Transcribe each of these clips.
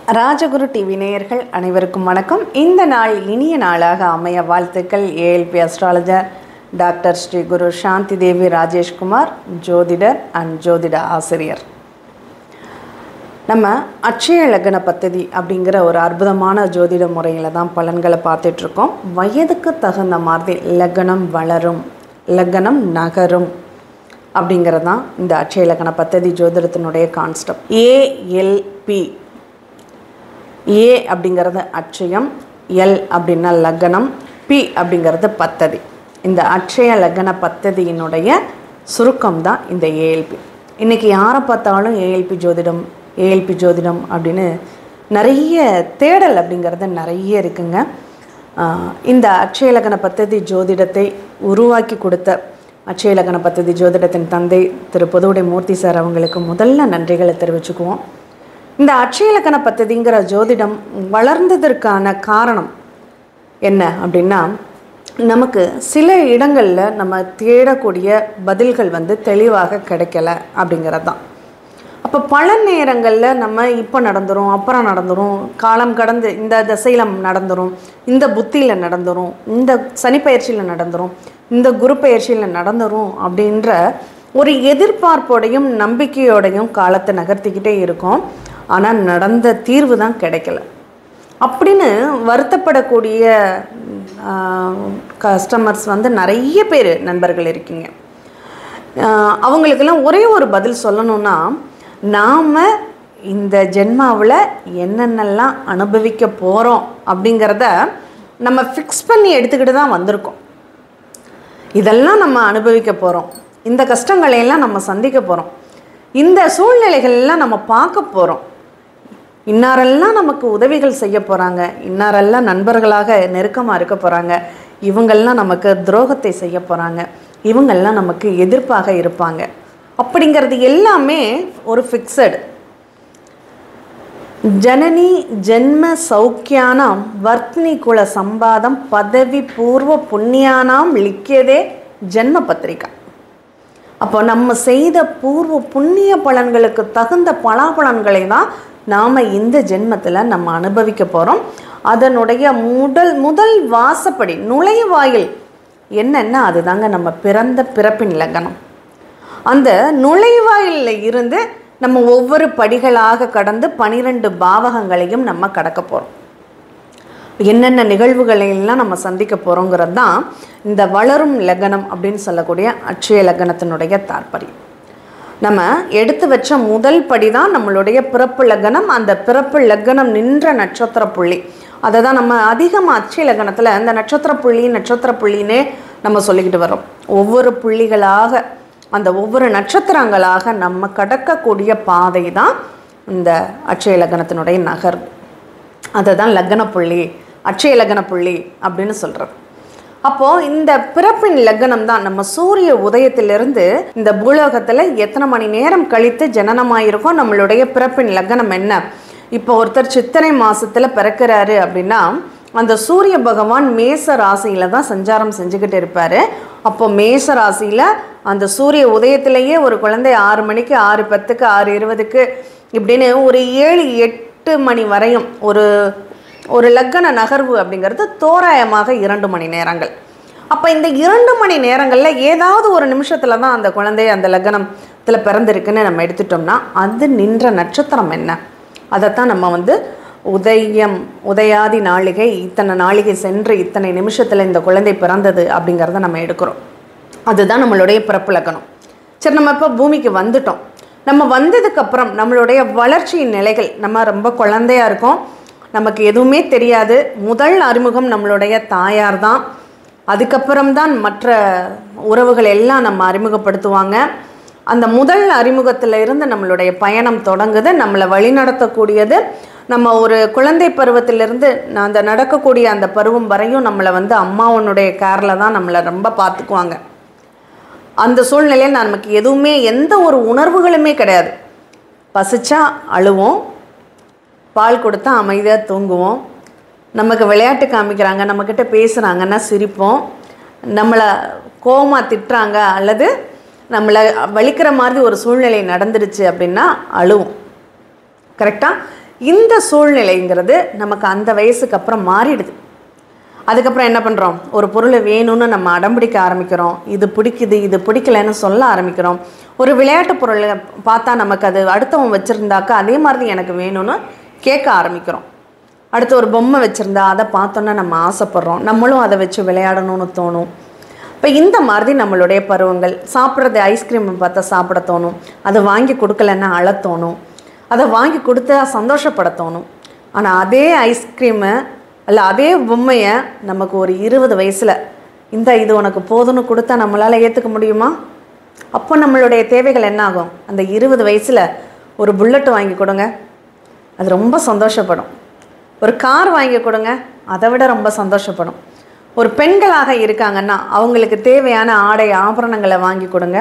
Rajguru TV நேயர்கள் அனைவருக்கும் வணக்கம் இந்த நாள் இனிய நாளாக அமைய வாழ்த்துக்கள் ALP astrologer doctor Shri Guru Shanti Devi Rajeshkumar ஜோதிடர் அண்ட் ஜோதிட ஆசிரியர் நம்ம அட்சய லக்ன பத்ததி அப்படிங்கிற ஒரு அற்புதமான ஜோதிட முறையில் தான் பலன்களை பார்த்துட்ருக்கோம் வயதுக்கு தகுந்த மாதிரி லக்னம் வளரும் லக்னம் நகரும் அப்படிங்கிறது தான் இந்த அட்சய லக்ன பத்ததி ஜோதிடத்தினுடைய கான்ஸ்டப்ட் ஏஎல்பி ஏ அப்படிங்கிறது அட்சயம் எல் அப்படின்னா லக்னம் பி அப்படிங்கிறது பத்ததி இந்த அட்சய லக்ன பத்ததியினுடைய சுருக்கம் தான் இந்த ஏஎல்பி இன்றைக்கி யாரை பார்த்தாலும் ஏஎல்பி ஜோதிடம் ஏஎல்பி ஜோதிடம் அப்படின்னு நிறைய தேடல் அப்படிங்கிறது நிறைய இருக்குங்க ஆஹ் இந்த அட்சய லக்ன பத்ததி ஜோதிடத்தை உருவாக்கி கொடுத்த அட்சய லக்ன பத்ததி ஜோதிடத்தின் தந்தை திரு புதுவுடை மூர்த்தி சார் அவங்களுக்கு முதல்ல நன்றிகளை தெரிவிச்சுக்குவோம் இந்த அட்சயலக்கண பத்ததிங்கிற ஜோதிடம் வளர்ந்ததற்கான காரணம் என்ன அப்படின்னா நமக்கு சில இடங்களில் நம்ம தேடக்கூடிய பதில்கள் வந்து தெளிவாக கிடைக்கல அப்படிங்கிறது தான் அப்போ பல நேரங்களில் நம்ம இப்போ நடந்துரும் அப்புறம் நடந்துரும் காலம் கடந்து இந்த திசையில் நடந்துரும் இந்த புத்தியில் நடந்துரும் இந்த சனிப்பயிற்சியில் நடந்துரும் இந்த குரு பயிற்சியில் நடந்துரும் அப்படின்ற ஒரு எதிர்பார்ப்போடையும் நம்பிக்கையோடையும் காலத்தை நகர்த்திக்கிட்டே இருக்கோம் ஆனால் நடந்த தீர்வு தான் கிடைக்கல அப்படின்னு வருத்தப்படக்கூடிய கஸ்டமர்ஸ் வந்து நிறைய பேர் நண்பர்கள் இருக்கீங்க ஆஹ் அவங்களுக்கெல்லாம் ஒரே ஒரு பதில் சொல்லணும்னா நாம் இந்த ஜென்மாவில் என்னென்னலாம் அனுபவிக்க போகிறோம் அப்படிங்கிறத நம்ம ஃபிக்ஸ் பண்ணி எடுத்துக்கிட்டு தான் வந்திருக்கோம் இதெல்லாம் நம்ம அனுபவிக்க போகிறோம் இந்த கஷ்டங்களை எல்லாம் நம்ம சந்திக்க போகிறோம் இந்த சூழ்நிலைகள் எல்லாம் நம்ம பார்க்க போகிறோம் இன்னாரெல்லாம் நமக்கு உதவிகள் செய்ய போகிறாங்க இன்னாரெல்லாம் நண்பர்களாக நெருக்கமாக இருக்க போகிறாங்க இவங்கெல்லாம் நமக்கு துரோகத்தை செய்ய போகிறாங்க இவங்கெல்லாம் நமக்கு எதிர்ப்பாக இருப்பாங்க அப்படிங்கிறது எல்லாமே ஒரு ஃபிக்ஸடு ஜனனி ஜென்ம சௌக்கியானாம் வர்த்தினி குல சம்பாதம் பதவி பூர்வ புண்ணியானாம் லிக்கியதே ஜென்ம பத்திரிகா அப்போ நம்ம செய்த பூர்வ புண்ணிய பலன்களுக்கு தகுந்த பலாபலன்களை தான் நாம் இந்த ஜென்மத்தில் நம்ம அனுபவிக்க போகிறோம் அதனுடைய முதல் முதல் வாசப்படி நுழைவாயில் என்னென்னா அதுதாங்க நம்ம பிறந்த பிறப்பின் லக்னம் அந்த நுழைவாயிலில் இருந்து நம்ம ஒவ்வொரு படிகளாக கடந்து பனிரெண்டு பாவகங்களையும் நம்ம கடக்க போகிறோம் என்னென்ன நிகழ்வுகளை எல்லாம் நம்ம சந்திக்க போகிறோங்கிறது தான் இந்த வளரும் லக்னம் அப்படின்னு சொல்லக்கூடிய அட்சய லக்னத்தினுடைய தாற்பயம் நம்ம எடுத்து வச்ச முதல் படி தான் நம்மளுடைய பிறப்பு லக்னம் அந்த பிறப்பு லக்னம் நின்ற நட்சத்திர புள்ளி அதை தான் நம்ம அதிகமாக அட்சய லக்னத்தில் இந்த நட்சத்திர புள்ளி நட்சத்திர புள்ளின்னே நம்ம சொல்லிக்கிட்டு வரோம் ஒவ்வொரு புள்ளிகளாக அந்த ஒவ்வொரு நட்சத்திரங்களாக நம்ம கடக்கக்கூடிய பாதை தான் இந்த அட்சய லக்னத்தினுடைய நகர் அதை தான் லக்ன புள்ளி அட்சய லக்ன புள்ளி அப்படின்னு சொல்கிறது அப்போது இந்த பிறப்பின் லக்னம் தான் நம்ம சூரிய உதயத்திலிருந்து இந்த பூலோகத்தில் எத்தனை மணி நேரம் கழித்து ஜனனமாயிருக்கோம் நம்மளுடைய பிறப்பின் லக்னம் என்ன இப்போ ஒருத்தர் சித்திரை மாதத்தில் பிறக்கிறாரு அப்படின்னா அந்த சூரிய பகவான் மேச ராசியில் தான் சஞ்சாரம் செஞ்சுக்கிட்டு இருப்பார் அப்போ மேச ராசியில் அந்த சூரிய உதயத்திலேயே ஒரு குழந்தை ஆறு மணிக்கு ஆறு பத்துக்கு ஆறு இருபதுக்கு இப்படின்னு ஒரு ஏழு எட்டு மணி வரையும் ஒரு ஒரு லக்கண நகர்வு அப்படிங்கிறது தோராயமாக இரண்டு மணி நேரங்கள் அப்போ இந்த இரண்டு மணி நேரங்களில் ஏதாவது ஒரு நிமிஷத்தில் தான் அந்த குழந்தை அந்த லக்னத்தில் பிறந்திருக்குன்னு நம்ம எடுத்துட்டோம்னா அது நின்ற நட்சத்திரம் என்ன அதைத்தான் நம்ம வந்து உதயம் உதயாதி நாளிகை இத்தனை நாளிகை சென்று இத்தனை நிமிஷத்தில் இந்த குழந்தை பிறந்தது அப்படிங்கிறத நம்ம எடுக்கிறோம் அதுதான் நம்மளுடைய பிறப்பு லக்கணம் சரி நம்ம இப்போ பூமிக்கு வந்துட்டோம் நம்ம வந்ததுக்கப்புறம் நம்மளுடைய வளர்ச்சியின் நிலைகள் நம்ம ரொம்ப குழந்தையா இருக்கோம் நமக்கு எதுவுமே தெரியாது முதல் அறிமுகம் நம்மளுடைய தாயார் தான் அதுக்கப்புறம் தான் மற்ற உறவுகள் எல்லாம் நம்ம அறிமுகப்படுத்துவாங்க அந்த முதல் அறிமுகத்தில் இருந்து நம்மளுடைய பயணம் தொடங்குது நம்மளை வழிநடத்தக்கூடியது நம்ம ஒரு குழந்தை பருவத்திலிருந்து அந்த நடக்கக்கூடிய அந்த பருவம் வரையும் நம்மளை வந்து அம்மாவனுடைய கேரில் தான் நம்மளை ரொம்ப பார்த்துக்குவாங்க அந்த சூழ்நிலையில் நமக்கு எதுவுமே எந்த ஒரு உணர்வுகளுமே கிடையாது பசிச்சா அழுவோம் பால் கொடுத்தா அமைதியாக தூங்குவோம் நமக்கு விளையாட்டு காமிக்கிறாங்க நம்மக்கிட்ட பேசுகிறாங்கன்னா சிரிப்போம் நம்மளை கோமா திட்டுறாங்க அல்லது நம்மளை வலிக்கிற மாதிரி ஒரு சூழ்நிலை நடந்துருச்சு அப்படின்னா அழுவோம் கரெக்டாக இந்த சூழ்நிலைங்கிறது நமக்கு அந்த வயசுக்கு அப்புறம் மாறிடுது அதுக்கப்புறம் என்ன பண்ணுறோம் ஒரு பொருள் வேணும்னு நம்ம அடம்பிடிக்க ஆரம்பிக்கிறோம் இது பிடிக்குது இது பிடிக்கலன்னு சொல்ல ஆரம்பிக்கிறோம் ஒரு விளையாட்டு பொருளை பார்த்தா நமக்கு அது அடுத்தவன் வச்சுருந்தாக்கா அதே மாதிரி எனக்கு வேணும்னு கேட்க ஆரம்பிக்கிறோம் அடுத்து ஒரு பொம்மை வச்சுருந்தா அதை பார்த்தோன்னா நம்ம ஆசைப்படுறோம் நம்மளும் அதை வச்சு விளையாடணும்னு தோணும் இப்போ இந்த மாதிரி நம்மளுடைய பருவங்கள் சாப்பிட்றது ஐஸ்கிரீம் பார்த்தா சாப்பிட தோணும் அதை வாங்கி கொடுக்கலன்னா அழ தோணும் அதை வாங்கி கொடுத்தா சந்தோஷப்பட தோணும் ஆனால் அதே ஐஸ்கிரீமை அல்ல அதே பொம்மையை நமக்கு ஒரு இருபது வயசில் இந்த இது உனக்கு போதும்னு கொடுத்தா நம்மளால் ஏற்றுக்க முடியுமா அப்போ நம்மளுடைய தேவைகள் என்ன ஆகும் அந்த இருபது வயசில் ஒரு புல்லட் வாங்கி கொடுங்க அது ரொம்ப சந்தோஷப்படும் ஒரு கார் வாங்கி கொடுங்க அதை விட ரொம்ப சந்தோஷப்படும் ஒரு பெண்களாக இருக்காங்கன்னா அவங்களுக்கு தேவையான ஆடை ஆபரணங்களை வாங்கி கொடுங்க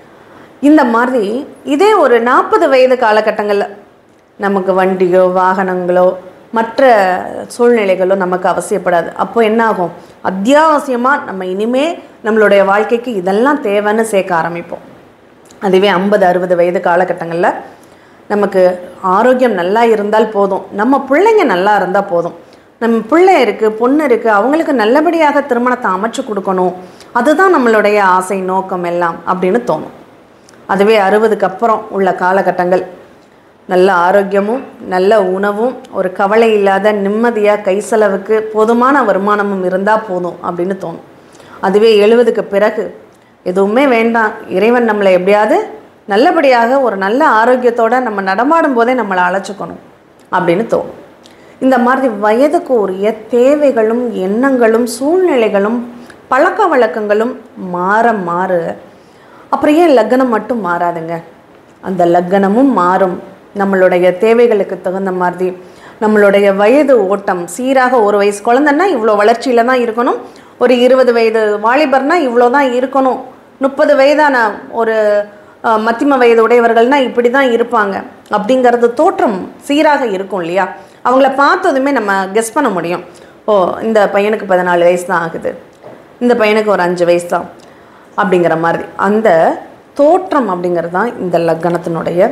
இந்த மாதிரி இதே ஒரு நாற்பது வயது காலகட்டங்களில் நமக்கு வண்டியோ வாகனங்களோ மற்ற சூழ்நிலைகளோ நமக்கு அவசியப்படாது அப்போ என்ன ஆகும் அத்தியாவசியமாக நம்ம இனிமே நம்மளுடைய வாழ்க்கைக்கு இதெல்லாம் தேவைன்னு சேர்க்க ஆரம்பிப்போம் அதுவே ஐம்பது அறுபது வயது காலகட்டங்களில் நமக்கு ஆரோக்கியம் நல்லா இருந்தால் போதும் நம்ம பிள்ளைங்க நல்லா இருந்தால் போதும் நம்ம பிள்ளை இருக்குது பொண்ணு இருக்குது அவங்களுக்கு நல்லபடியாக திருமணத்தை அமைச்சு கொடுக்கணும் அதுதான் நம்மளுடைய ஆசை நோக்கம் எல்லாம் அப்படின்னு தோணும் அதுவே அறுபதுக்கு அப்புறம் உள்ள காலகட்டங்கள் நல்ல ஆரோக்கியமும் நல்ல உணவும் ஒரு கவலை இல்லாத நிம்மதியாக கை செலவுக்கு போதுமான வருமானமும் இருந்தால் போதும் அப்படின்னு தோணும் அதுவே எழுபதுக்கு பிறகு எதுவுமே வேண்டாம் இறைவன் நம்மளை எப்படியாவது நல்லபடியாக ஒரு நல்ல ஆரோக்கியத்தோட நம்ம நடமாடும் போதே நம்மளை அழைச்சிக்கணும் அப்படின்னு தோணும் இந்த மாதிரி வயதுக்கு உரிய தேவைகளும் எண்ணங்களும் சூழ்நிலைகளும் பழக்க வழக்கங்களும் மாற மாற அப்புறம் ஏன் லக்னம் மட்டும் மாறாதுங்க அந்த லக்னமும் மாறும் நம்மளுடைய தேவைகளுக்கு தகுந்த மாதிரி நம்மளுடைய வயது ஓட்டம் சீராக ஒரு வயசு குழந்தைன்னா இவ்வளோ வளர்ச்சியில் தான் இருக்கணும் ஒரு இருபது வயது வாலிபர்னா இவ்வளோ தான் இருக்கணும் முப்பது வயதான ஒரு அஹ், மத்திம வயது உடையவர்கள்னா இப்படி தான் இருப்பாங்க அப்படிங்கிறது தோற்றம் சீராக இருக்கும் இல்லையா அவங்கள பார்த்ததுமே நம்ம கெஸ் பண்ண முடியும் ஓ இந்த பையனுக்கு பதினாலு வயசு தான் ஆகுது இந்த பையனுக்கு ஒரு அஞ்சு வயசு தான் அப்படிங்கிற மாதிரி அந்த தோற்றம் அப்படிங்கிறது தான் இந்த லக்கணத்தினுடைய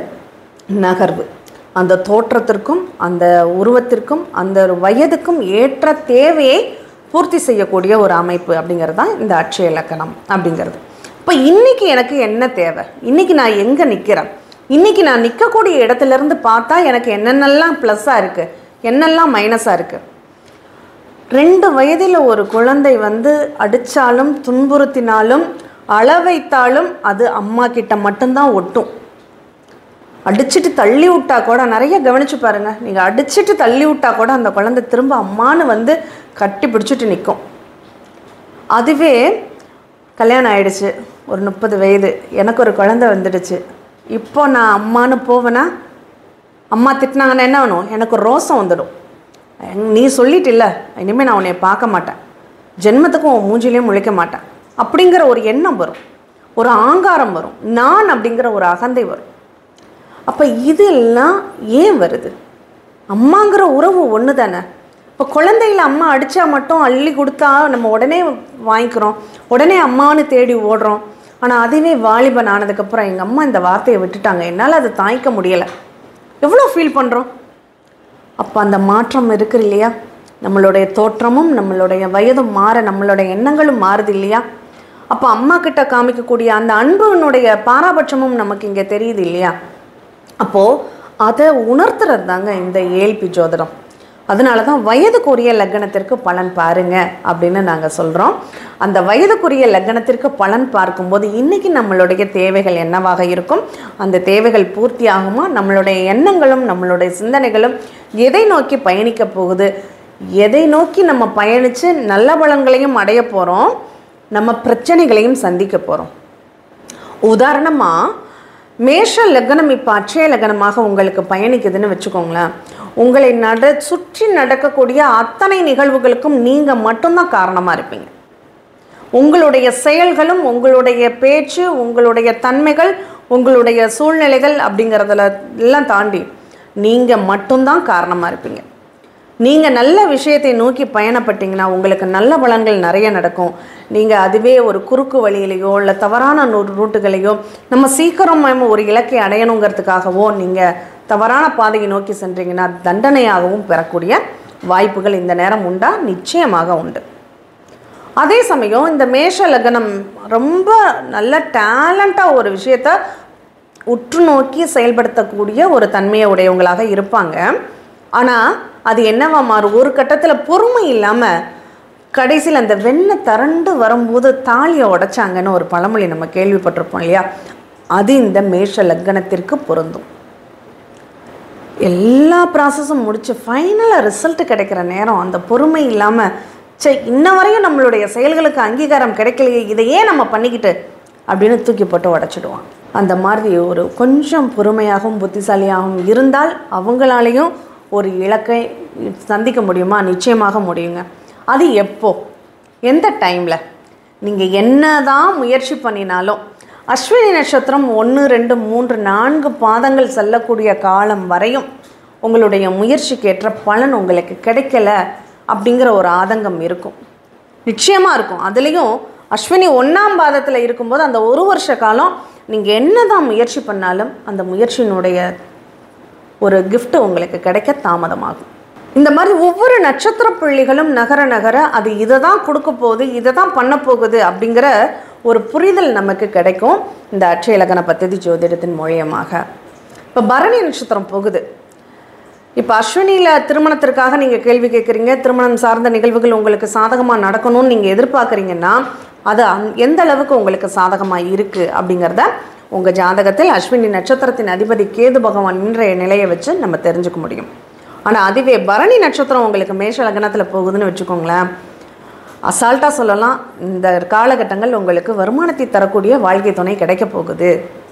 நகர்வு அந்த தோற்றத்திற்கும் அந்த உருவத்திற்கும் அந்த ஒரு வயதுக்கும் ஏற்ற தேவையை பூர்த்தி செய்யக்கூடிய ஒரு அமைப்பு அப்படிங்கிறது தான் இந்த அட்சய இலக்கணம் அப்படிங்கிறது இப்போ இன்னைக்கு எனக்கு என்ன தேவை இன்னைக்கு நான் எங்கே நிற்கிறேன் இன்னைக்கு நான் நிற்கக்கூடிய இடத்துல இருந்து பார்த்தா எனக்கு என்னென்னலாம் ப்ளஸ்ஸாக இருக்குது என்னெல்லாம் மைனஸாக இருக்குது ரெண்டு வயதில் ஒரு குழந்தை வந்து அடித்தாலும் துன்புறுத்தினாலும் அள வைத்தாலும் அது அம்மா கிட்ட மட்டும்தான் ஒட்டும் அடிச்சிட்டு தள்ளி விட்டா கூட நிறைய கவனிச்சு பாருங்க நீங்கள் அடிச்சிட்டு தள்ளி விட்டா கூட அந்த குழந்தை திரும்ப அம்மான்னு வந்து கட்டி பிடிச்சிட்டு நிற்கும் அதுவே கல்யாணம் ஆயிடுச்சு ஒரு முப்பது வயது எனக்கு ஒரு குழந்தை வந்துடுச்சு இப்போ நான் அம்மான்னு போவேனா அம்மா திட்டினாங்கன்னா என்ன வேணும் எனக்கு ஒரு ரோசம் வந்துடும் நீ சொல்லிட்டில்ல இனிமேல் நான் உன்னை பார்க்க மாட்டேன் ஜென்மத்துக்கும் உன் மூஞ்சிலையும் முழிக்க மாட்டேன் அப்படிங்கிற ஒரு எண்ணம் வரும் ஒரு ஆங்காரம் வரும் நான் அப்படிங்கிற ஒரு அகந்தை வரும் அப்போ இதெல்லாம் ஏன் வருது அம்மாங்கிற உறவு ஒன்று தானே இப்போ குழந்தையில அம்மா அடித்தா மட்டும் அள்ளி கொடுத்தா நம்ம உடனே வாங்கிக்கிறோம் உடனே அம்மான்னு தேடி ஓடுறோம் ஆனால் அதுவே வாலிபன் ஆனதுக்கப்புறம் எங்கள் அம்மா இந்த வார்த்தையை விட்டுட்டாங்க என்னால் அதை தாங்கிக்க முடியலை எவ்வளோ ஃபீல் பண்ணுறோம் அப்போ அந்த மாற்றம் இருக்குது இல்லையா நம்மளுடைய தோற்றமும் நம்மளுடைய வயதும் மாற நம்மளுடைய எண்ணங்களும் மாறுது இல்லையா அப்போ அம்மா கிட்ட காமிக்கக்கூடிய அந்த அன்புனுடைய பாராபட்சமும் நமக்கு இங்கே தெரியுது இல்லையா அப்போது அதை உணர்த்துறது தாங்க இந்த ஏல்பி ஜோதிடம் அதனால தான் வயதுக்குரிய லக்னத்திற்கு பலன் பாருங்க அப்படின்னு நாங்கள் சொல்கிறோம் அந்த வயதுக்குரிய லக்னத்திற்கு பலன் பார்க்கும்போது இன்றைக்கி நம்மளுடைய தேவைகள் என்னவாக இருக்கும் அந்த தேவைகள் பூர்த்தி ஆகுமா நம்மளுடைய எண்ணங்களும் நம்மளுடைய சிந்தனைகளும் எதை நோக்கி பயணிக்க போகுது எதை நோக்கி நம்ம பயணித்து நல்ல பலன்களையும் அடைய போகிறோம் நம்ம பிரச்சனைகளையும் சந்திக்க போகிறோம் உதாரணமாக மேஷ லக்னம் இப்போ அட்சய லக்னமாக உங்களுக்கு பயணிக்குதுன்னு வச்சுக்கோங்களேன் உங்களை நட சுற்றி நடக்கக்கூடிய அத்தனை நிகழ்வுகளுக்கும் நீங்கள் மட்டும்தான் காரணமாக இருப்பீங்க உங்களுடைய செயல்களும் உங்களுடைய பேச்சு உங்களுடைய தன்மைகள் உங்களுடைய சூழ்நிலைகள் அப்படிங்கிறதுல எல்லாம் தாண்டி நீங்கள் மட்டும்தான் காரணமாக இருப்பீங்க நீங்கள் நல்ல விஷயத்தை நோக்கி பயணப்பட்டீங்கன்னா உங்களுக்கு நல்ல பலன்கள் நிறைய நடக்கும் நீங்கள் அதுவே ஒரு குறுக்கு வழியிலையோ இல்லை தவறான நூ ரூட்டுகளையோ நம்ம சீக்கிரம் நம்ம ஒரு இலக்கை அடையணுங்கிறதுக்காகவோ நீங்கள் தவறான பாதையை நோக்கி சென்றீங்கன்னா தண்டனையாகவும் பெறக்கூடிய வாய்ப்புகள் இந்த நேரம் உண்டா நிச்சயமாக உண்டு அதே சமயம் இந்த மேஷ லக்னம் ரொம்ப நல்ல டேலண்டாக ஒரு விஷயத்த உற்று நோக்கி செயல்படுத்தக்கூடிய ஒரு தன்மையை உடையவங்களாக இருப்பாங்க ஆனால் அது என்னவா மாறும் ஒரு கட்டத்தில் பொறுமை இல்லாமல் கடைசியில் அந்த வெண்ணெய் திரண்டு வரும்போது தாலியை உடைச்சாங்கன்னு ஒரு பழமொழி நம்ம கேள்விப்பட்டிருப்போம் இல்லையா அது இந்த மேஷ லக்னத்திற்கு பொருந்தும் எல்லா ப்ராசஸும் முடிச்சு ஃபைனலாக ரிசல்ட் கிடைக்கிற நேரம் அந்த பொறுமை இல்லாமல் சே இன்ன வரையும் நம்மளுடைய செயல்களுக்கு அங்கீகாரம் கிடைக்கலையே இதையே நம்ம பண்ணிக்கிட்டு அப்படின்னு தூக்கி போட்டு உடச்சிடுவான் அந்த மாதிரி ஒரு கொஞ்சம் பொறுமையாகவும் புத்திசாலியாகவும் இருந்தால் அவங்களாலேயும் ஒரு இலக்கை சந்திக்க முடியுமா நிச்சயமாக முடியுங்க அது எப்போ எந்த டைமில் நீங்கள் என்ன தான் முயற்சி பண்ணினாலும் அஸ்வினி நட்சத்திரம் ஒன்று ரெண்டு மூன்று நான்கு பாதங்கள் செல்லக்கூடிய காலம் வரையும் உங்களுடைய முயற்சிக்கேற்ற பலன் உங்களுக்கு கிடைக்கல அப்படிங்கிற ஒரு ஆதங்கம் இருக்கும் நிச்சயமாக இருக்கும் அதுலேயும் அஸ்வினி ஒன்றாம் பாதத்தில் இருக்கும்போது அந்த ஒரு வருஷ காலம் நீங்கள் என்ன தான் முயற்சி பண்ணாலும் அந்த முயற்சியினுடைய ஒரு gift உங்களுக்கு கிடைக்க தாமதமாகும் இந்த மாதிரி ஒவ்வொரு நட்சத்திர புள்ளிகளும் நகர நகர அது இதை தான் கொடுக்க போகுது இதை தான் பண்ண போகுது அப்படிங்கிற ஒரு புரிதல் நமக்கு கிடைக்கும் இந்த அட்சய இலக்கண பத்ததி ஜோதிடத்தின் மூலியமாக இப்போ பரணி நட்சத்திரம் போகுது இப்போ அஸ்வினியில் திருமணத்திற்காக நீங்கள் கேள்வி கேட்குறீங்க திருமணம் சார்ந்த நிகழ்வுகள் உங்களுக்கு சாதகமாக நடக்கணும்னு நீங்கள் எதிர்பார்க்குறீங்கன்னா அது அந் எந்த அளவுக்கு உங்களுக்கு சாதகமாக இருக்குது அப்படிங்கிறத உங்கள் ஜாதகத்தில் அஸ்வினி நட்சத்திரத்தின் அதிபதி கேது பகவான் இன்றைய நிலையை வச்சு நம்ம தெரிஞ்சுக்க முடியும் ஆனால் அதுவே பரணி நட்சத்திரம் உங்களுக்கு மேஷ லக்னத்தில் போகுதுன்னு வச்சுக்கோங்களேன் அசால்ட்டாக சொல்லலாம் இந்த காலகட்டங்கள் உங்களுக்கு வருமானத்தை தரக்கூடிய வாழ்க்கை துணை கிடைக்க போகுது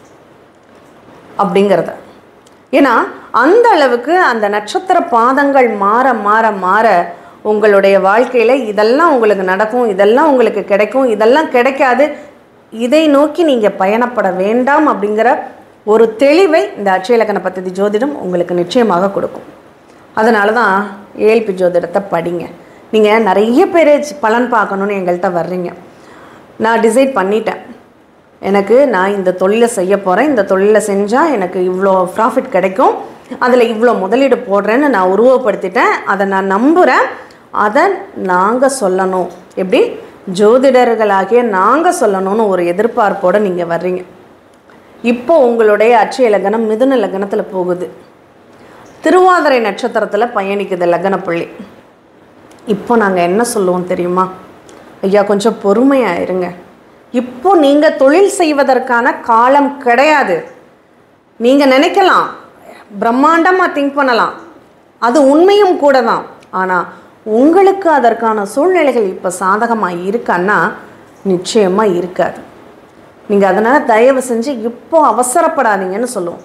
அப்படிங்கிறத ஏன்னா அந்த அளவுக்கு அந்த நட்சத்திர பாதங்கள் மாற மாற மாற உங்களுடைய வாழ்க்கையில் இதெல்லாம் உங்களுக்கு நடக்கும் இதெல்லாம் உங்களுக்கு கிடைக்கும் இதெல்லாம் கிடைக்காது இதை நோக்கி நீங்கள் பயணப்பட வேண்டாம் அப்படிங்கிற ஒரு தெளிவை இந்த அட்சயலக்கண பദ്ധதி ஜோதிடம் உங்களுக்கு நிச்சயமாக கொடுக்கும் அதனால தான் ஏஎல்பி ஜோதிடத்தை படிங்க நீங்கள் நிறைய பேர் பலன் பார்க்கணுன்னு எங்கள்கிட்ட வர்றீங்க நான் டிசைட் பண்ணிட்டேன் எனக்கு நான் இந்த தொழிலை செய்ய போகிறேன் இந்த தொழிலை செஞ்சால் எனக்கு இவ்வளோ ப்ராஃபிட் கிடைக்கும் அதில் இவ்வளோ முதலீடு போடுறேன்னு நான் உருவப்படுத்திட்டேன் அதை நான் நம்புகிறேன் அதை நாங்கள் சொல்லணும் எப்படி ஜோதிடர்களாகிய நாங்கள் சொல்லணும்னு ஒரு எதிர்பார்ப்போடு நீங்கள் வர்றீங்க இப்போ உங்களுடைய அட்சய லக்னம் மிதுன லக்னத்தில் போகுது திருவாதிரை நட்சத்திரத்தில் பயணிக்குது லக்ன புள்ளி இப்போ நாங்கள் என்ன சொல்லுவோம் தெரியுமா ஐயா கொஞ்சம் பொறுமையாக இருங்க இப்போ நீங்கள் தொழில் செய்வதற்கான காலம் கிடையாது நீங்கள் நினைக்கலாம் பிரம்மாண்டமாக திங்க் பண்ணலாம் அது உண்மையும் கூட தான் ஆனால் உங்களுக்கு அதற்கான சூழ்நிலைகள் இப்போ சாதகமாக இருக்கான்னா நிச்சயமாக இருக்காது நீங்கள் அதனால் தயவு செஞ்சு இப்போ அவசரப்படாதீங்கன்னு சொல்லுவோம்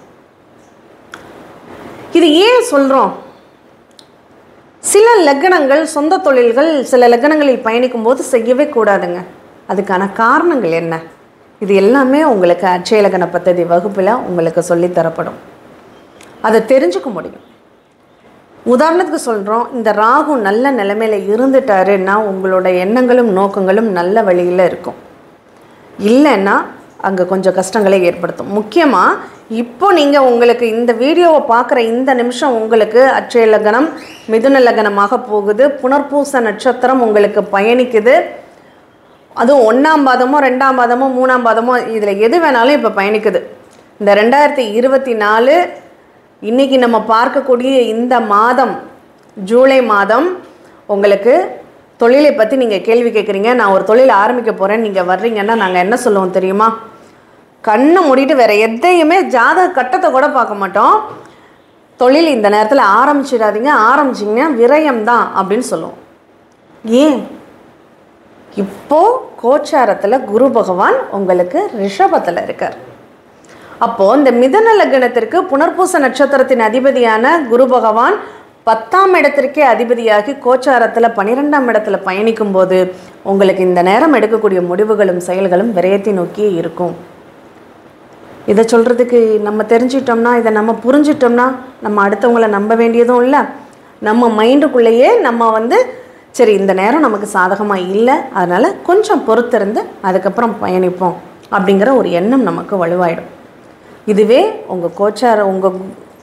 இது ஏன் சொல்கிறோம் சில லக்னங்கள் சொந்த தொழில்கள் சில லக்னங்களில் பயணிக்கும் போது செய்யவே கூடாதுங்க அதுக்கான காரணங்கள் என்ன இது எல்லாமே உங்களுக்கு அட்சய லக்ன பദ്ധதி வகுப்பில் உங்களுக்கு சொல்லித் தரப்படும் அதை தெரிஞ்சுக்க முடியும் உதாரணத்துக்கு சொல்கிறோம் இந்த ராகு நல்ல நிலைமையில இருந்துட்டாருன்னா உங்களோட எண்ணங்களும் நோக்கங்களும் நல்ல வழியில் இருக்கும் இல்லைன்னா அங்கே கொஞ்சம் கஷ்டங்களை ஏற்படுத்தும் முக்கியமாக இப்போ நீங்கள் உங்களுக்கு இந்த வீடியோவை பார்க்குற இந்த நிமிஷம் உங்களுக்கு அட்சய லக்னம் மிதுன லக்னமாக போகுது புனர்பூச நட்சத்திரம் உங்களுக்கு பயணிக்குது அதுவும் ஒன்றாம் பாதமோ ரெண்டாம் பாதமோ மூணாம் பாதமோ இதில் எது வேணாலும் இப்போ பயணிக்குது இந்த ரெண்டாயிரத்தி இருபத்தி நாலு இன்றைக்கி நம்ம பார்க்கக்கூடிய இந்த மாதம் ஜூலை மாதம் உங்களுக்கு தொழிலை பற்றி நீங்கள் கேள்வி கேட்குறீங்க நான் ஒரு தொழில் ஆரம்பிக்க போகிறேன் நீங்கள் வர்றீங்கன்னா நாங்கள் என்ன சொல்லுவோம் தெரியுமா கண்ணை மூடிட்டு வேறு எதையுமே ஜாதக கட்டத்தை கூட பார்க்க மாட்டோம் தொழில் இந்த நேரத்தில் ஆரம்பிச்சிடாதீங்க ஆரம்பிச்சிங்கன்னா விரயம் தான் அப்படின்னு சொல்லுவோம் ஏன் இப்போ கோச்சாரத்தில் குரு பகவான் உங்களுக்கு ரிஷபத்தில் இருக்கார் அப்போது இந்த மிதன லக்னத்திற்கு புனர்பூச நட்சத்திரத்தின் அதிபதியான குரு பகவான் பத்தாம் இடத்திற்கே அதிபதியாகி கோச்சாரத்தில் பன்னிரெண்டாம் இடத்துல பயணிக்கும் போது உங்களுக்கு இந்த நேரம் எடுக்கக்கூடிய முடிவுகளும் செயல்களும் விரயத்தை நோக்கியே இருக்கும் இதை சொல்கிறதுக்கு நம்ம தெரிஞ்சிட்டோம்னா இதை நம்ம புரிஞ்சிட்டோம்னா நம்ம அடுத்தவங்கள நம்ப வேண்டியதும் இல்லை நம்ம மைண்டுக்குள்ளேயே நம்ம வந்து சரி இந்த நேரம் நமக்கு சாதகமாக இல்லை அதனால் கொஞ்சம் பொறுத்திருந்து அதுக்கப்புறம் பயணிப்போம் அப்படிங்கிற ஒரு எண்ணம் நமக்கு வலுவாயிடும் இதுவே உங்கள் கோச்சார உங்கள்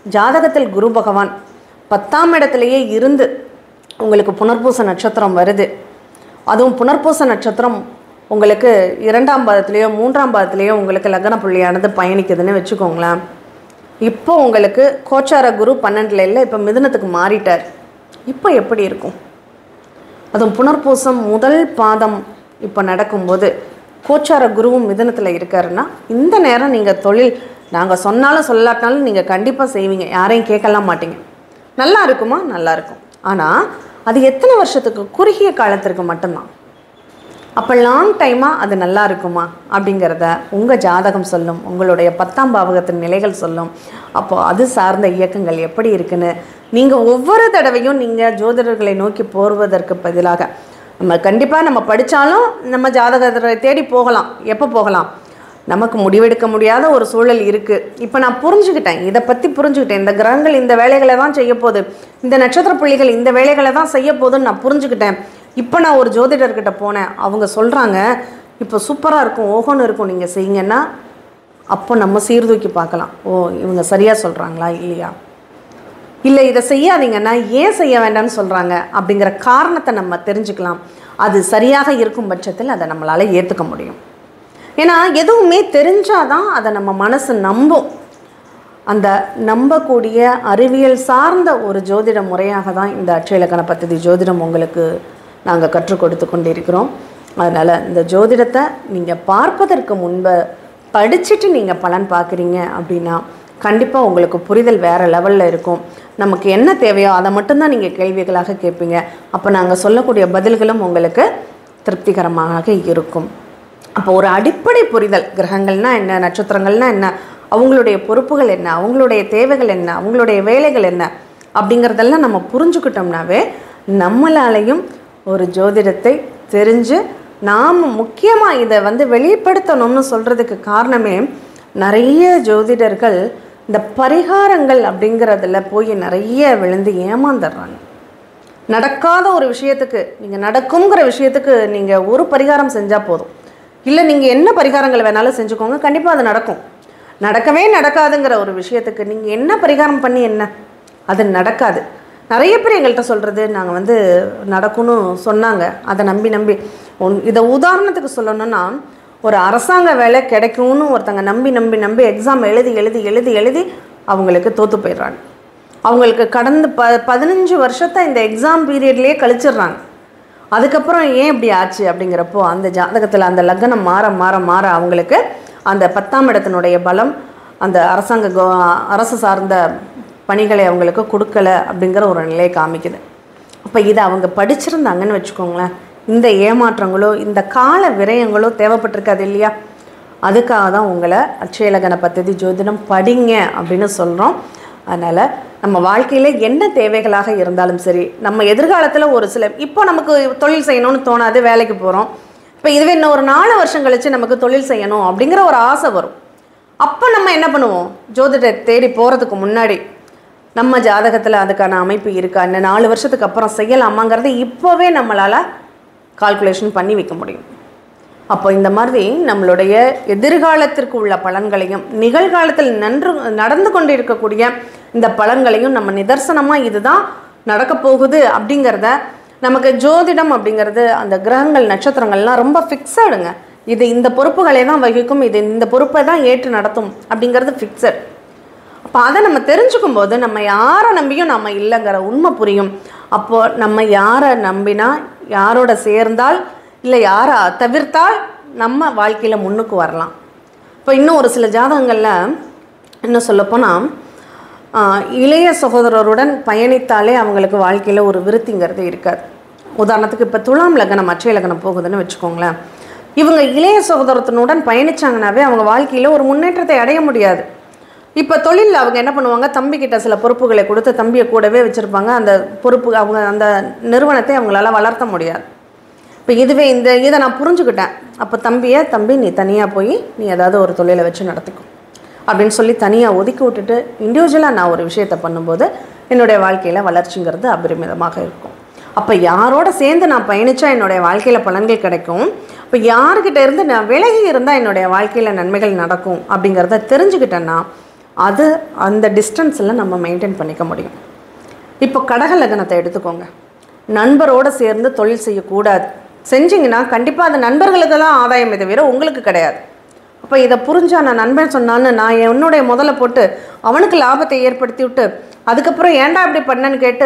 ஜாதகத்தில் குரு பகவான் பத்தாம் இடத்துலையே இருந்து உங்களுக்கு புனர்பூச நட்சத்திரம் வருது அதுவும் புனர்பூச நட்சத்திரம் உங்களுக்கு இரண்டாம் பாதத்துலேயோ மூன்றாம் பாதத்துலேயோ உங்களுக்கு லக்ன புள்ளியானது பயணிக்குதுன்னு வச்சுக்கோங்களேன் இப்போ உங்களுக்கு கோச்சார குரு பன்னெண்டில் இல்லை இப்போ மிதுனத்துக்கு மாறிட்டார் இப்போ எப்படி இருக்கும் அதுவும் புனர்பூசம் முதல் பாதம் இப்போ நடக்கும்போது கோச்சார குருவும் மிதனத்தில் இருக்காருன்னா இந்த நேரம் நீங்கள் தொழில் நாங்கள் சொன்னாலும் சொல்லாட்டினாலும் நீங்கள் கண்டிப்பாக செய்வீங்க யாரையும் கேட்கலாம் மாட்டீங்க நல்லா இருக்குமா நல்லா இருக்கும் ஆனால் அது எத்தனை வருஷத்துக்கு குறுகிய காலத்திற்கு மட்டும்தான் அப்போ லாங் டைமாக அது நல்லா இருக்குமா அப்படிங்கிறத உங்கள் ஜாதகம் சொல்லும் உங்களுடைய பத்தாம் பாவகத்தின் நிலைகள் சொல்லும் அப்போது அது சார்ந்த இயக்கங்கள் எப்படி இருக்குன்னு நீங்கள் ஒவ்வொரு தடவையும் நீங்கள் ஜோதிடர்களை நோக்கி போர்வதற்கு பதிலாக நம்ம கண்டிப்பாக நம்ம படித்தாலும் நம்ம ஜாதகத்தை தேடி போகலாம் எப்போ போகலாம் நமக்கு முடிவெடுக்க முடியாத ஒரு சூழல் இருக்குது இப்போ நான் புரிஞ்சுக்கிட்டேன் இதை பற்றி புரிஞ்சுக்கிட்டேன் இந்த கிரகங்கள் இந்த வேலைகளை தான் செய்ய போகுது இந்த நட்சத்திர புள்ளிகள் இந்த வேலைகளை தான் செய்ய போகுதுன்னு நான் புரிஞ்சுக்கிட்டேன் இப்போ நான் ஒரு ஜோதிடர்கிட்ட போனேன் அவங்க சொல்கிறாங்க இப்போ சூப்பராக இருக்கும் ஓஹோன்னு இருக்கும் நீங்கள் செய்யுங்கன்னா அப்போ நம்ம சீர்தூக்கி பார்க்கலாம் ஓ இவங்க சரியாக சொல்கிறாங்களா இல்லையா இல்லை இதை செய்யாதீங்கன்னா ஏன் செய்ய வேண்டாம்னு சொல்கிறாங்க அப்படிங்கிற காரணத்தை நம்ம தெரிஞ்சுக்கலாம் அது சரியாக இருக்கும் பட்சத்தில் அதை நம்மளால் ஏற்றுக்க முடியும் ஏன்னா எதுவுமே தெரிஞ்சாதான் அதை நம்ம மனசு நம்பும் அந்த நம்பக்கூடிய அறிவியல் சார்ந்த ஒரு ஜோதிட முறையாக தான் இந்த அட்சயலக்கண பദ്ധதி ஜோதிடம் உங்களுக்கு நாங்கள் கற்றுக் கொடுத்து கொண்டிருக்கிறோம் அதனால் இந்த ஜோதிடத்தை நீங்கள் பார்ப்பதற்கு முன்பு படிச்சுட்டு நீங்கள் பலன் பார்க்குறீங்க அப்படின்னா கண்டிப்பாக உங்களுக்கு புரிதல் வேறு லெவலில் இருக்கும் நமக்கு என்ன தேவையோ அதை மட்டும்தான் நீங்கள் கேள்விகளாக கேட்பீங்க அப்போ நாங்கள் சொல்லக்கூடிய பதில்களும் உங்களுக்கு திருப்திகரமாக இருக்கும் அப்போ ஒரு அடிப்படை புரிதல் கிரகங்கள்னா என்ன நட்சத்திரங்கள்னா என்ன அவங்களுடைய பொறுப்புகள் என்ன அவங்களுடைய தேவைகள் என்ன அவங்களுடைய வேலைகள் என்ன அப்படிங்கிறதெல்லாம் நம்ம புரிஞ்சுக்கிட்டோம்னாவே நம்மளாலையும் ஒரு ஜோதிடத்தை தெரிஞ்சு நாம் முக்கியமாக இதை வந்து வெளிப்படுத்தணும்னு சொல்கிறதுக்கு காரணமே நிறைய ஜோதிடர்கள் இந்த பரிகாரங்கள் அப்படிங்கிறதுல போய் நிறைய விழுந்து ஏமாந்துடுறாங்க நடக்காத ஒரு விஷயத்துக்கு நீங்கள் நடக்குங்கிற விஷயத்துக்கு நீங்கள் ஒரு பரிகாரம் செஞ்சால் போதும் இல்லை நீங்கள் என்ன பரிகாரங்கள் வேணாலும் செஞ்சுக்கோங்க கண்டிப்பாக அது நடக்கும் நடக்கவே நடக்காதுங்கிற ஒரு விஷயத்துக்கு நீங்கள் என்ன பரிகாரம் பண்ணி என்ன அது நடக்காது நிறைய பேர் எங்கள்கிட்ட சொல்கிறது நாங்கள் வந்து நடக்கும்னு சொன்னாங்க அதை நம்பி நம்பி ஒன் இதை உதாரணத்துக்கு சொல்லணும்னா ஒரு அரசாங்க வேலை கிடைக்கும்னு ஒருத்தங்க நம்பி நம்பி நம்பி எக்ஸாம் எழுதி எழுதி எழுதி எழுதி அவங்களுக்கு தோற்று போயிடுறாங்க அவங்களுக்கு கடந்த ப பதினஞ்சு வருஷத்தை இந்த எக்ஸாம் பீரியட்லேயே கழிச்சிடுறாங்க அதுக்கப்புறம் ஏன் இப்படி ஆச்சு அப்படிங்கிறப்போ அந்த ஜாதகத்தில் அந்த லக்னம் மாற மாற மாற அவங்களுக்கு அந்த பத்தாம் இடத்தினுடைய பலம் அந்த அரசாங்க கோ அரசு சார்ந்த பணிகளை அவங்களுக்கு கொடுக்கல அப்படிங்கிற ஒரு நிலையை காமிக்குது அப்போ இதை அவங்க படிச்சிருந்தாங்கன்னு வச்சுக்கோங்களேன் இந்த ஏமாற்றங்களோ இந்த கால விரயங்களோ தேவைப்பட்டிருக்காது இல்லையா அதுக்காக தான் உங்களை அட்சயலகன பദ്ധதி ஜோதிடம் படிங்க அப்படின்னு சொல்கிறோம் அதனால் நம்ம வாழ்க்கையில் என்ன தேவைகளாக இருந்தாலும் சரி நம்ம எதிர்காலத்தில் ஒரு சில இப்போ நமக்கு தொழில் செய்யணும்னு தோணாது வேலைக்கு போகிறோம் இப்போ இதுவே இன்னும் ஒரு நாலு வருஷம் கழித்து நமக்கு தொழில் செய்யணும் அப்படிங்கிற ஒரு ஆசை வரும் அப்போ நம்ம என்ன பண்ணுவோம் ஜோதிடர் தேடி போகிறதுக்கு முன்னாடி நம்ம ஜாதகத்தில் அதுக்கான அமைப்பு இருக்கா இந்த நாலு வருஷத்துக்கு அப்புறம் செய்யலாமாங்கிறத இப்போவே நம்மளால் கால்குலேஷன் பண்ணி வைக்க முடியும் அப்போ இந்த மாதிரி நம்மளுடைய எதிர்காலத்திற்கு உள்ள பலன்களையும் நிகழ்காலத்தில் நன்று நடந்து கொண்டு இருக்கக்கூடிய இந்த பலன்களையும் நம்ம நிதர்சனமாக இதுதான் நடக்க போகுது அப்படிங்கிறத நமக்கு ஜோதிடம் அப்படிங்கிறது அந்த கிரகங்கள் நட்சத்திரங்கள்லாம் ரொம்ப ஃபிக்ஸடுங்க இது இந்த பொறுப்புகளை தான் வகிக்கும் இது இந்த பொறுப்பை தான் ஏற்று நடத்தும் அப்படிங்கிறது ஃபிக்ஸட் அப்போ அதை நம்ம தெரிஞ்சுக்கும் போது நம்ம யாரை நம்பியும் நம்ம இல்லைங்கிற உண்மை புரியும் அப்போது நம்ம யாரை நம்பினா யாரோட சேர்ந்தால் இல்லை யாரை தவிர்த்தால் நம்ம வாழ்க்கையில் முன்னுக்கு வரலாம் இப்போ இன்னும் ஒரு சில ஜாதகங்களில் என்ன சொல்லப்போனால் ஆஹ், இளைய சகோதரருடன் பயணித்தாலே அவங்களுக்கு வாழ்க்கையில் ஒரு விருத்திங்கிறது இருக்காது உதாரணத்துக்கு இப்போ துலாம் லக்னம் அச்சய லக்னம் போகுதுன்னு வச்சுக்கோங்களேன் இவங்க இளைய சகோதரத்தினுடன் பயணிச்சாங்கனாவே அவங்க வாழ்க்கையில் ஒரு முன்னேற்றத்தை அடைய முடியாது இப்போ தொழிலில் அவங்க என்ன பண்ணுவாங்க தம்பிக்கிட்ட சில பொறுப்புகளை கொடுத்து தம்பியை கூடவே வச்சுருப்பாங்க அந்த பொறுப்பு அவங்க அந்த நிறுவனத்தை அவங்களால வளர்த்த முடியாது இப்போ இதுவே இந்த இதை நான் புரிஞ்சுக்கிட்டேன் அப்போ தம்பியை தம்பி நீ தனியாக போய் நீ ஏதாவது ஒரு தொழிலை வச்சு நடத்திக்கும் அப்படின்னு சொல்லி தனியாக ஒதுக்கி விட்டுட்டு இண்டிவிஜுவலாக நான் ஒரு விஷயத்தை பண்ணும்போது என்னுடைய வாழ்க்கையில் வளர்ச்சிங்கிறது அபரிமிதமாக இருக்கும் அப்போ யாரோட சேர்ந்து நான் பயணித்தா என்னுடைய வாழ்க்கையில் பலன்கள் கிடைக்கும் இப்போ யார்கிட்ட இருந்து நான் விலகி இருந்தால் என்னுடைய வாழ்க்கையில் நன்மைகள் நடக்கும் அப்படிங்கிறத தெரிஞ்சுக்கிட்டேன்னா அது அந்த டிஸ்டன்ஸில் நம்ம மெயின்டைன் பண்ணிக்க முடியும் இப்போ கடக லக்னத்தை எடுத்துக்கோங்க நண்பரோடு சேர்ந்து தொழில் செய்யக்கூடாது செஞ்சீங்கன்னா கண்டிப்பாக அது நண்பர்களுக்கு தான் ஆதாயமே தவிர உங்களுக்கு கிடையாது அப்போ இதை புரிஞ்சா நான் நண்பன் சொன்னான்னு நான் என்னுடைய முதல்ல போட்டு அவனுக்கு லாபத்தை ஏற்படுத்தி விட்டு அதுக்கப்புறம் ஏன்டா இப்படி பண்ணேன்னு கேட்டு